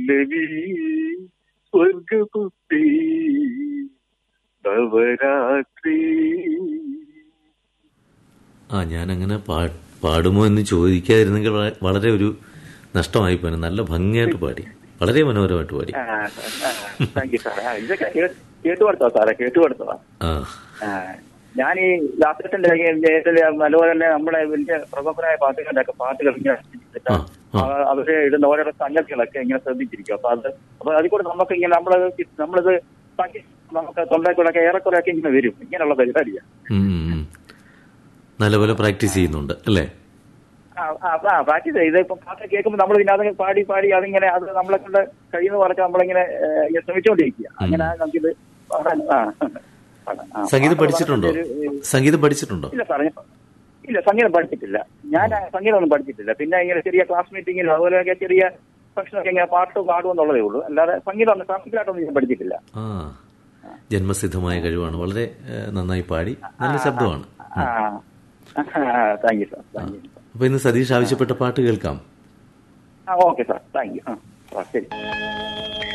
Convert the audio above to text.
പല്ലവി സ്വർഗപുത്രി നവരാത്രി ആ ഞാൻ അങ്ങനെ പാടുമോ എന്ന് ചോദിക്കാതിരുന്നെങ്കിൽ വള- വളരെ ഒരു നഷ്ടമായി പോയി നല്ല ഭംഗിയായിട്ട് പാടി വളരെ മനോഹരമായിട്ട് പാടി താങ്ക് യു സാർ ഇതൊക്കെ കേ- കേട്ടുകൊടുത്തോ സാറേ കേട്ടുകൊടുത്തോ ആ ആ, ഞാൻ ഈ ലാസ്റ്റത്തിന്റെ ഏറ്റവും നല്ലപോലെ തന്നെ നമ്മളെ വലിയ പ്രമുഖരായ പാട്ടുകളുടെ ഒക്കെ പാട്ടുകൾ ഇങ്ങനെ ശ്രദ്ധിച്ചിട്ട് ആ, ആ. ആ, അവര് ഇടുന്ന ഓരോ സംഗതികളൊക്കെ ഇങ്ങനെ ശ്രദ്ധിച്ചിരിക്കും അപ്പൊ അത് അപ്പൊ അതിൽ കൂടെ നമുക്ക് ഇങ്ങനെ നമ്മളത് നമ്മളിത് ബാക്കി നമുക്ക് തൊണ്ടയ്ക്കൂടൊക്കെ ഏറെക്കുറെ ഒക്കെ ഇങ്ങനെ വരും ഇങ്ങനെയുള്ള പരിപാടിയാണ് ഉം, ഉം, ഉം. നല്ലപോലെ പ്രാക്ടീസ് ചെയ്യുന്നുണ്ട് അല്ലേ ആ പ്രാക്ടീസ് ചെയ്ത് ഇപ്പൊ പാട്ട് കേൾക്കുമ്പോൾ നമ്മൾ പിന്നെ അതിങ്ങനെ പാടി പാടി അതിങ്ങനെ അത് നമ്മളെ കൊണ്ട് കഴിയുന്ന പറഞ്ഞാൽ നമ്മളിങ്ങനെ ഏഹ്, ഇങ്ങനെ ശ്രമിച്ചുകൊണ്ടിരിക്കുക അങ്ങനെ നമുക്കിത് പാടാൻ ആ പാടാം. ആ, സംഗീതം പാട്ട് പഠിച്ചിട്ടുണ്ടോ പാടാൻ ഒരു, സംഗീതം പഠിച്ചിട്ടുണ്ടോ ഇല്ല സാറേ ഞാൻ- ഇല്ല സംഗീതം പഠിച്ചിട്ടില്ല ഞാൻ സംഗീതമൊന്നും പഠിച്ചിട്ടില്ല പിന്നെ ഇങ്ങനെ ചെറിയ ക്ലാസ് മീറ്റിങ്ങിലും അതുപോലെയൊക്കെ ചെറിയ ഫംഗ്ഷനൊക്കെ ഇങ്ങനെ പാട്ട് പാടും എന്നുള്ളതേ ഉള്ളൂ അല്ലാതെ സംഗീതം ക്ലാസിക്കലായിട്ടൊന്നും ഞാൻ പഠിച്ചിട്ടില്ല ആ ജന്മസിദ്ധമായ കഴിവാണ് വളരെ ഏഹ്, നന്നായി പാടി നല്ല ശബ്ദമാണ് ആ thank you sir thank you അപ്പൊ ഇന്ന് സതീഷ് ആവശ്യപ്പെട്ട പാട്ട് കേൾക്കാം ആ ഓക്കെ സാർ താങ്ക് യു ആ ശരി